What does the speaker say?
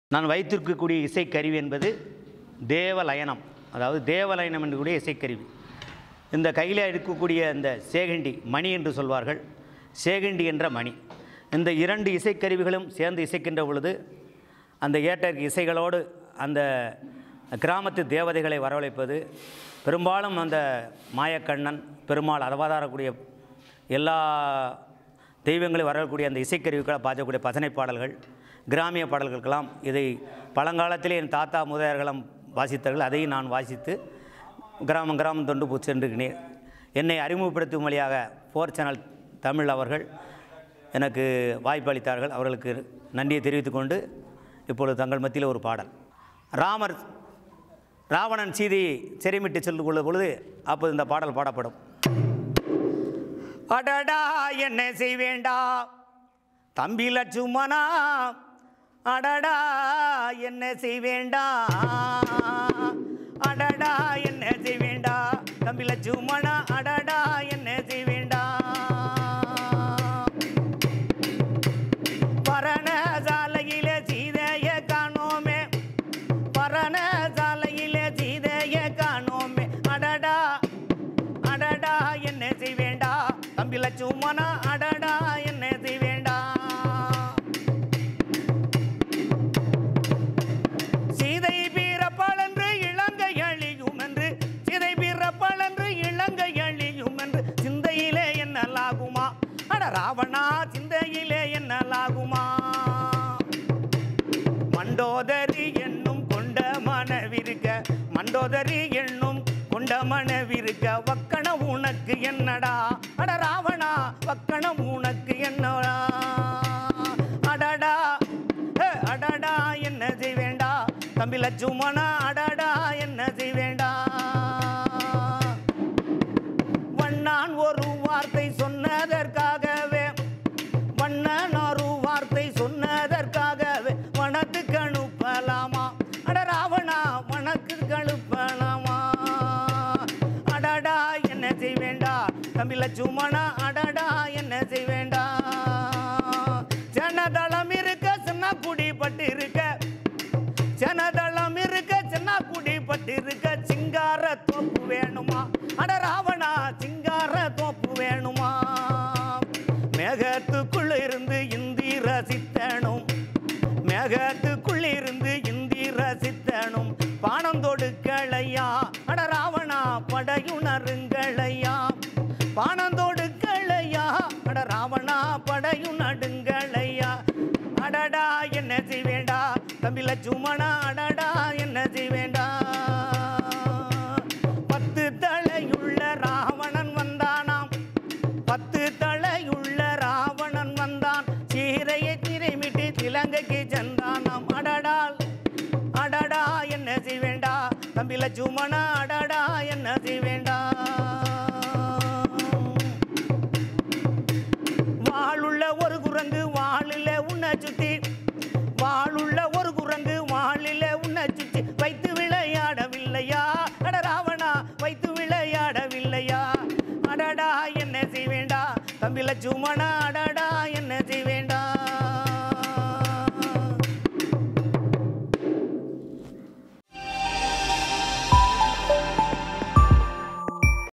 நான் வைத்திருக்கக்கூடிய இசைக்கருவி என்பது தேவலயனம் அதாவது தேவலயனம் என்கூடிய இசைக்கருவி இந்த கையில் இருக்கக்கூடிய இந்த சேகண்டி மணி என்று சொல்வார்கள் சேகண்டி என்ற மணி இந்த இரண்டு இசைக்கருவிகளும் சேர்ந்து இசைக்கின்ற பொழுது அந்த ஏற்ற இசைகளோடு அந்த கிராமத்து தேவதைகளை வரவழைப்பது பெரும்பாலும் அந்த மாயக்கண்ணன் பெருமாள் அவதாரக்கூடிய எல்லா தெய்வங்களையும் வரக்கூடிய அந்த இசைக்கருவிகளை பாய்ச்சக்கூடிய பசனை பாடல்கள் கிராமிய பாடல்களுக்கெல்லாம் இதை பழங்காலத்திலே என் தாத்தா முதலியார்களும் வாசித்தார்கள் அதையும் நான் வாசித்து கிராமம் கிராமம் தொண்டு போ சென்றிருக்கிறேன் என்னை அறிமுகப்படுத்தும் வழியாக ஃபோர் சேனல் தமிழ் அவர்கள் எனக்கு வாய்ப்பு அளித்தார்கள் அவர்களுக்கு நன்றியை தெரிவித்துக் கொண்டு இப்பொழுது தங்கள் மத்தியில் ஒரு பாடல் ராமர் ராவணன் சீதையை சிறைமிட்டு சென்று கொள்ள பொழுது அப்போது இந்த பாடல் பாடப்படும் அடடா என்ன செய்வேண்டா தம்பி லட்சுமணா அடடா என்ன செய்வேண்டா அடடா என்ன செய்வேண்டா தம்பி லட்சுமணா அடடா என்ன செய்வேண்டா பரண சாலையிலே சீதைய காணோமே பரண சாலையிலே சீதைய காணோமே அடடா அடடா என்ன செய்வேண்டா தம்பி லட்சுமணா அடடா என்ன செய்வேண்டா சீதை பிறப்பாளன்று இளங்கை அழியும் என்று சீதை பிறப்பாளன்று இளங்கை அழியும் என்று சிந்தையிலே என்னலாகுமா அட ராவணா சிந்தையிலே என்னலாகுமா மண்டோதரி என்னும் கொண்ட மனவிருக்க மண்டோதரி என்னும் கொண்ட மனவிருக்க வக்கணம் உனக்கு என்னடா அட ராவணா வக்கணம் உனக்கு என்னடா அடடா ஹே, அடடா என்ன செய்வேண்டா தம்பி லட்சுமணா அடடா என்ன செய்வேண்டா வண்ணான் ஒரு வார்த்தை சொன்னதற்காகவே வண்ணன் ஒரு வார்த்தை சொன்னதற்காகவே வனத்துக்கு அனுப்பலாமா அட ராவணா வனக்கு அனுப்பலாமா அடடா என்ன செய்வேண்டா தம்பி லட்சுமணா அடடா என்ன செய்வேண்டா ஜனதளம் இருக்க சின்ன குடி பட்டு இருக்க ஜனதளம் இருக்க சின்ன குடி பட்டு இருக்க சிங்கார தோப்பு வேணுமா அட ராவணா சிங்கார தோப்பு வேணுமா மேகத்துக்குள்ள இருந்து இந்தி ரசித்தனும் மேகத்துக்குள்ள இருந்து இந்தி ரசித்தனும் பானம் தொடுக்களையா அட ராவணா படையுணருங்களையா பானம் தொடுக்களையா அட ராவணா படையுணடுங்களையா அடடா என்ன செய்வேண்டா தம்பி லட்சுமணா அடடா என்ன செய்வேண்டா பத்து தலையுள்ள ராவணன் வந்தானாம் பத்து தலையுள்ள ராவணன் வந்தான் சீரையை திரைமிட்டு இலங்கைக்கு சென்றானாம் அடடால் அடடா என்ன செய்வேண்டா தம்பி லட்சுமணா அடடா என்ன செய்வேண்டா வாளுள்ள ஒரு குரங்கு வாளில் உன்னை சுத்தி வாளுள்ள ஒரு குரங்கு வாளில் உன்னை சுத்தி வைத்து விளையாடவில்லையா அட ராவணா வைத்து விளையாடவில்லையா அடடா என்ன செய்வேண்டா தம்பி லட்சுமணா